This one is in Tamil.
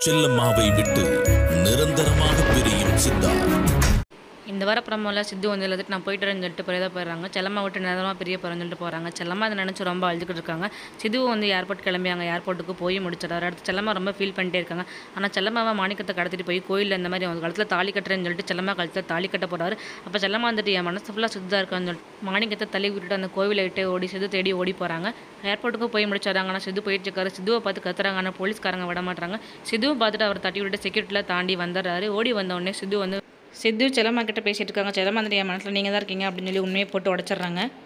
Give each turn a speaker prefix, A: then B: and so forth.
A: செல்லம்மாவை விட்டு நிரந்தரமாக பிரியும் சித்தார்த்
B: இந்த வார ப்ரமோவில் சித்து வந்து எழுதிட்டு நான் போயிட்டு வரேன்னு சொல்லிட்டு போய் தான் போயிடுறாங்க செல்லம்மா விட்டு நேரமாக பெரிய போகிறேன்னு சொல்லிட்டு போகிறாங்க செல்லம்மா அதை நினச்சி ரொம்ப அழுதுகிட்டு இருக்காங்க சிதுவும் வந்து ஏர்போர்ட் கிளம்பி அங்கே ஏர்போர்ட்டுக்கு போய் முடிச்சிடாரு அடுத்து செல்லம்மா ரொம்ப ஃபீல் பண்ணிட்டே இருக்காங்க ஆனால் செல்லம்மாவை மாணிக்கத்தை கடத்திட்டு போய் கோயிலில் இந்த மாதிரி அவங்க கழுத்தில் தாலி கட்டுறேன்னு சொல்லிட்டு செல்லம்மா கழுத்தில் தாலி கட்ட போகிறாரு அப்போ செல்லம்மா வந்துட்டு என் மனசு ஃபுல்லாக சுத்தா இருக்கான்னு சொல்லிட்டு மாணிக்கத்தை தள்ளி விட்டுட்டு அந்த கோவிலை விட்டு ஓடி சிது தேடி ஓடி போகிறாங்க ஏர்போர்ட்டுக்கு போய் முடிச்சாராங்க ஆனால் சிது போயிட்டு இருக்காரு சிதுவை பார்த்து கத்துறாங்க ஆனால் போலீஸ்காரங்க விட மாட்டாங்க சிதுவை பார்த்துட்டு அவர் தட்டி விட்டுட்டு செக்யூரிட்டியில் தாண்டி வந்துடுறாரு ஓடி வந்த உடனே சிது வந்து சித்து செல்லம்மா கிட்ட பேசிட்டு இருக்காங்க செல்லம்மா வந்துட்டு என் மனசில் நீங்கள் தான் இருக்கீங்க அப்படின்னு சொல்லி உண்மையை போட்டு உடச்சிட்றாங்க